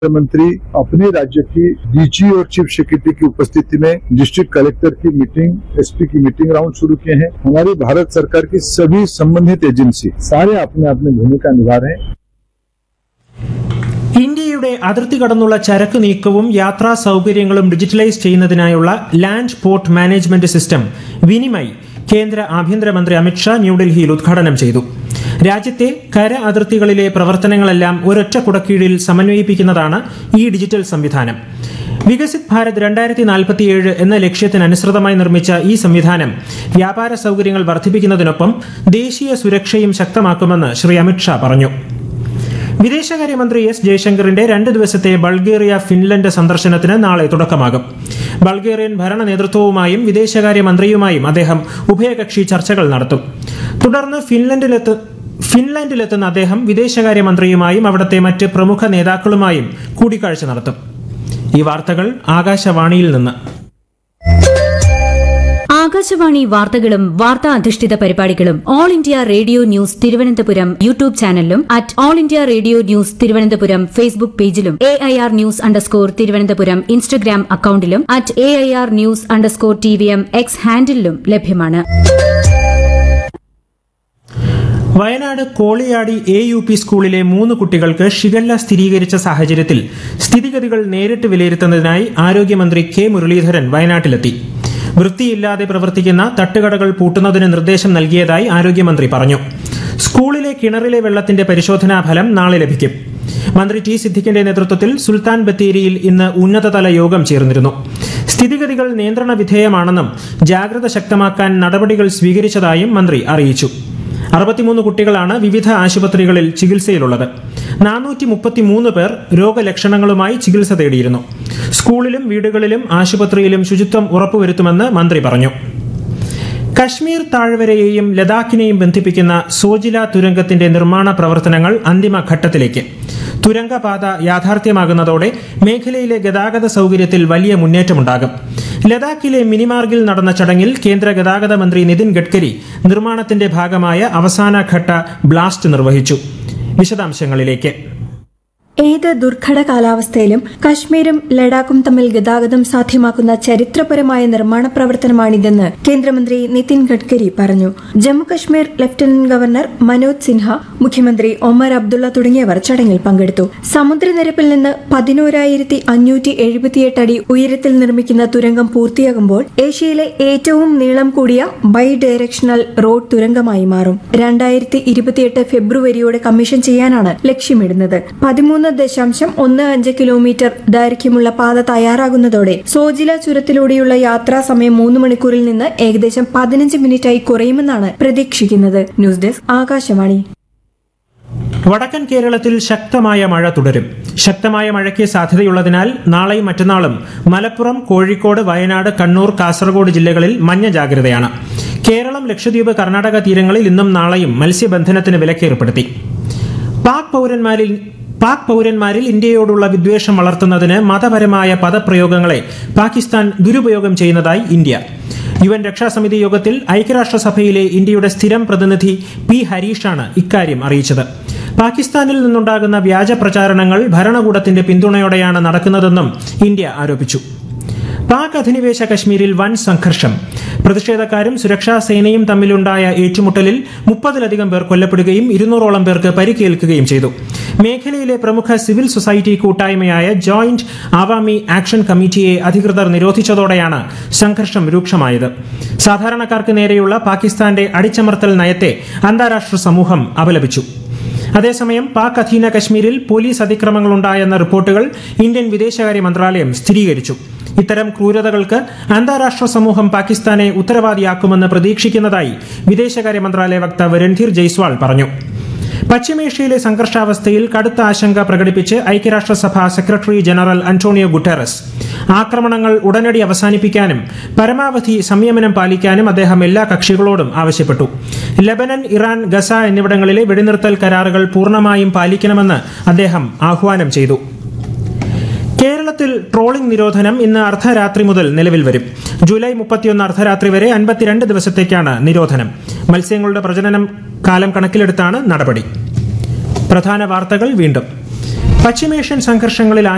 मुख्यमंत्री अपने राज्य की डीजी और चीफ सेक्रेटरी की उपस्थिति में डिस्ट्रिक्ट कलेक्टर की मीटिंग एसपी की मीटिंग राउंड शुरू किए हैं हमारी भारत सरकार की सभी संबंधित एजेंसी सारे अपने अपने भूमिका निभा रहे हैं ഇന്ത്യയുടെ അതിർത്തി കടന്നുള്ള ചരക്ക് നീക്കവും യാത്രാ സൗകര്യങ്ങളും ഡിജിറ്റലൈസ് ചെയ്യുന്നതിനായുള്ള land port management system Vinimay കേന്ദ്ര ആഭ്യന്തരമന്ത്രി അമിത്ഷാ ന്യൂഡൽഹിയിൽ ഉദ്ഘാടനം ചെയ്തു രാജ്യത്തെ കര അതിർത്തികളിലെ പ്രവർത്തനങ്ങളെല്ലാം ഒരൊറ്റ കുടക്കീഴിൽ സമന്വയിപ്പിക്കുന്നതാണ് ഈ ഡിജിറ്റൽ സംവിധാനം വികസിത് ഭാരത് രണ്ടായിരത്തി നാൽപ്പത്തിയേഴ് എന്ന ലക്ഷ്യത്തിനനുസൃതമായി നിർമ്മിച്ച ഈ സംവിധാനം വ്യാപാര സൗകര്യങ്ങൾ വർദ്ധിപ്പിക്കുന്നതിനൊപ്പം ദേശീയ സുരക്ഷയും ശക്തമാക്കുമെന്ന് ശ്രീ അമിത്ഷാ പറഞ്ഞു വിദേശകാര്യമന്ത്രി എസ് ജയശങ്കറിന്റെ രണ്ട് ദിവസത്തെ ബൾഗേറിയ ഫിൻലൻഡ് സന്ദർശനത്തിന് നാളെ തുടക്കമാകും ബൾഗേറിയൻ ഭരണ നേതൃത്വവുമായും വിദേശകാര്യമന്ത്രിയുമായും അദ്ദേഹം ഉഭയകക്ഷി ചർച്ചകൾ നടത്തും തുടർന്ന് ഫിൻലൻഡിലെത്ത് ഫിൻലാൻഡിലെത്തുന്ന അദ്ദേഹം വിദേശകാര്യമന്ത്രിയുമായും അവിടുത്തെ മറ്റ് പ്രമുഖ നേതാക്കളുമായും കൂടിക്കാഴ്ച നടത്തും ഈ വാർത്തകൾ ആകാശവാണിയിൽ നിന്ന് ആകാശവാണി വാർത്തകളും വാർത്താ അധിഷ്ഠിത പരിപാടികളും All India Radio news Thiruvananthapuram YouTube ചാനലിലും at All India Radio news Thiruvananthapuram Facebook പേജിലും A I R news underscore Thiruvananthapuram Instagram അക്കൌണ്ടിലും at A I R news underscore T V M X ഹാൻഡിലും ലഭ്യമാണ് Wayanad Koliyadi A U P സ്കൂളിലെ മൂന്ന് കുട്ടികൾക്ക് ഷിഗല്ല സ്ഥിരീകരിച്ച സാഹചര്യത്തിൽ സ്ഥിതിഗതികൾ നേരിട്ട് വിലയിരുത്തുന്നതിനായി ആരോഗ്യമന്ത്രി കെ മുരളീധരൻ വയനാട്ടിലെത്തി വൃത്തിയില്ലാതെ പ്രവർത്തിക്കുന്ന തട്ടുകടകൾ പൂട്ടുന്നതിന് നിർദ്ദേശം നൽകിയതായി ആരോഗ്യമന്ത്രി പറഞ്ഞു സ്കൂളിലെ കിണറിലെ വെള്ളത്തിന്റെ പരിശോധനാ ഫലം നാളെ ലഭിക്കും മന്ത്രി ടി സിദ്ദിഖിന്റെ നേതൃത്വത്തിൽ സുൽത്താൻ ബത്തേരിയിൽ ഇന്ന് ഉന്നതതല യോഗം ചേർന്നിരുന്നു സ്ഥിതിഗതികൾ നിയന്ത്രണ വിധേയമാണെന്നും ജാഗ്രത ശക്തമാക്കാൻ നടപടികൾ സ്വീകരിച്ചതായും മന്ത്രി അറിയിച്ചു അറുപത്തിമൂന്ന് കുട്ടികളാണ് വിവിധ ആശുപത്രികളിൽ ചികിത്സയിലുള്ളത് നാനൂറ്റി മുപ്പത്തിമൂന്ന് പേർ രോഗലക്ഷണങ്ങളുമായി ചികിത്സ തേടിയിരുന്നു സ്കൂളിലും വീടുകളിലും ആശുപത്രിയിലും ശുചിത്വം ഉറപ്പുവരുത്തുമെന്ന് മന്ത്രി പറഞ്ഞു കശ്മീർ താഴ്വരയെയും ലഡാക്കിനെയും ബന്ധിപ്പിക്കുന്ന സോജില തുരങ്കത്തിന്റെ നിർമ്മാണ പ്രവർത്തനങ്ങൾ അന്തിമഘട്ടത്തിലേക്ക് തുരങ്കപാത യാഥാർത്ഥ്യമാകുന്നതോടെ മേഖലയിലെ ഗതാഗത സൗകര്യത്തിൽ വലിയ മുന്നേറ്റമുണ്ടാകും ലഡാക്കിലെ മിനിമാർഗിൽ നടന്ന ചടങ്ങിൽ കേന്ദ്ര ഗതാഗത മന്ത്രി നിതിൻ ഗഡ്കരി നിർമ്മാണത്തിന്റെ ഭാഗമായ അവസാനഘട്ട ബ്ലാസ്റ്റ് നിർവഹിച്ചു വിശദാംശങ്ങളിലേക്ക് ഏത് ദുർഘട കാലാവസ്ഥയിലും കശ്മീരും ലഡാക്കും തമ്മിൽ ഗതാഗതം സാധ്യമാക്കുന്ന ചരിത്രപരമായ നിർമ്മാണ പ്രവർത്തനമാണിതെന്ന് കേന്ദ്രമന്ത്രി നിതിൻ ഗഡ്കരി പറഞ്ഞു ജമ്മുകശ്മീർ ലഫ്റ്റനന്റ് ഗവർണർ മനോജ് സിൻഹ മുഖ്യമന്ത്രി ഒമർ അബ്ദുള്ള തുടങ്ങിയവർ ചടങ്ങിൽ പങ്കെടുത്തു സമുദ്രനിരപ്പിൽ നിന്ന് പതിനോരായിരത്തി അഞ്ഞൂറ്റി എഴുപത്തിയെട്ട് അടി ഉയരത്തിൽ നിർമ്മിക്കുന്ന തുരങ്കം പൂർത്തിയാകുമ്പോൾ ഏഷ്യയിലെ ഏറ്റവും നീളം കൂടിയ ബൈ ഡയറക്ഷണൽ റോഡ് തുരങ്കമായി മാറും രണ്ടായിരത്തി ഇരുപത്തിയെട്ട് ഫെബ്രുവരിയോടെ കമ്മീഷൻ ചെയ്യാനാണ് ലക്ഷ്യമിടുന്നത് പതിമൂന്ന് ദശാംശം ഒന്ന് അഞ്ച് കിലോമീറ്റർ ദൈർഘ്യമുള്ള പാത തയ്യാറാകുന്നതോടെ സോജില ചുരത്തിലൂടെയുള്ള യാത്രാ സമയം മൂന്ന് മണിക്കൂറിൽ നിന്ന് ഏകദേശം പതിനഞ്ച് മിനിറ്റായി കുറയുമെന്നാണ് പ്രതീക്ഷിക്കുന്നത് ന്യൂസ് ഡെസ്ക് ആകാശവാണി വടക്കൻ കേരളത്തിൽ ശക്തമായ മഴ തുടരും ശക്തമായ മഴയ്ക്ക് സാധ്യതയുള്ളതിനാൽ നാളെയും മറ്റന്നാളും മലപ്പുറം കോഴിക്കോട് വയനാട് കണ്ണൂർ കാസർഗോഡ് ജില്ലകളിൽ മഞ്ഞ ജാഗ്രതയാണ് കേരളം ലക്ഷദ്വീപ് കർണാടക തീരങ്ങളിൽ ഇന്നും നാളെയും മത്സ്യബന്ധനത്തിന് വിലക്കേർപ്പെടുത്തി പാക് പൗരന്മാരിൽ പാക് പൗരന്മാരിൽ ഇന്ത്യയോടുള്ള വിദ്വേഷം വളർത്തുന്നതിന് മതപരമായ പദപ്രയോഗങ്ങളെ പാകിസ്ഥാൻ ദുരുപയോഗം ചെയ്യുന്നതായി ഇന്ത്യ യു എൻ രക്ഷാസമിതി യോഗത്തിൽ ഐക്യരാഷ്ട്രസഭയിലെ ഇന്ത്യയുടെ സ്ഥിരം പ്രതിനിധി പി ഹരീഷാണ് ഇക്കാര്യം അറിയിച്ചത് പാകിസ്ഥാനിൽ നിന്നുണ്ടാകുന്ന വ്യാജ പ്രചാരണങ്ങൾ ഭരണകൂടത്തിന്റെ പിന്തുണയോടെയാണ് നടക്കുന്നതെന്നും ഇന്ത്യ ആരോപിച്ചു പാക് അധിനിവേശ കശ്മീരിൽ വൻ സംഘർഷം പ്രതിഷേധക്കാരും സുരക്ഷാ സേനയും തമ്മിലുണ്ടായ ഏറ്റുമുട്ടലിൽ മുപ്പതിലധികം പേർ കൊല്ലപ്പെടുകയും ഇരുന്നൂറോളം പേർക്ക് പരിക്കേൽക്കുകയും ചെയ്തു മേഖലയിലെ പ്രമുഖ സിവിൽ സൊസൈറ്റി കൂട്ടായ്മയായ ജോയിന്റ് ആവാമി ആക്ഷൻ കമ്മിറ്റിയെ അധികൃതർ നിരോധിച്ചതോടെയാണ് സംഘർഷം രൂക്ഷമായത് സാധാരണക്കാർക്ക് നേരെയുള്ള പാകിസ്ഥാന്റെ അടിച്ചമർത്തൽ നയത്തെ അന്താരാഷ്ട്ര സമൂഹം അപലപിച്ചു അതേസമയം പാക് അധീന കശ്മീരിൽ പോലീസ് അതിക്രമങ്ങളുണ്ടായെന്ന റിപ്പോർട്ടുകൾ ഇന്ത്യൻ വിദേശകാര്യ മന്ത്രാലയം സ്ഥിരീകരിച്ചു ഇത്തരം ക്രൂരതകൾക്ക് അന്താരാഷ്ട്ര സമൂഹം പാകിസ്ഥാനെ ഉത്തരവാദിയാക്കുമെന്ന് പ്രതീക്ഷിക്കുന്നതായി വിദേശകാര്യ മന്ത്രാലയ വക്താവ് രൺധീർ ജയ്സ്വാൾ പറഞ്ഞു പശ്ചിമേഷ്യയിലെ സംഘർഷാവസ്ഥയിൽ കടുത്ത ആശങ്ക പ്രകടിപ്പിച്ച് ഐക്യരാഷ്ട്രസഭ സെക്രട്ടറി ജനറൽ അന്റോണിയോ ഗുട്ടറസ് ആക്രമണങ്ങൾ ഉടനടി അവസാനിപ്പിക്കാനും പരമാവധി സംയമനം പാലിക്കാനും അദ്ദേഹം എല്ലാ കക്ഷികളോടും ആവശ്യപ്പെട്ടു ലബനൻ ഇറാൻ ഗസ എന്നിവിടങ്ങളിലെ വെടിനിർത്തൽ കരാറുകൾ പൂർണ്ണമായും പാലിക്കണമെന്ന് അദ്ദേഹം ആഹ്വാനം ചെയ്തു കേരളത്തിൽ ട്രോളിംഗ് നിരോധനം ഇന്ന് അർദ്ധരാത്രി മുതൽ നിലവിൽ വരും ജൂലൈ മുപ്പത്തിയൊന്ന് അർദ്ധരാത്രി വരെ അൻപത്തിരണ്ട് ദിവസത്തേക്കാണ് നിരോധനം മത്സ്യങ്ങളുടെ പ്രജനനം കാലം കണക്കിലെടുത്താണ് നടപടി പ്രധാന വാർത്തകൾ വീണ്ടും പശ്ചിമേഷ്യൻ സംഘർഷങ്ങളിൽ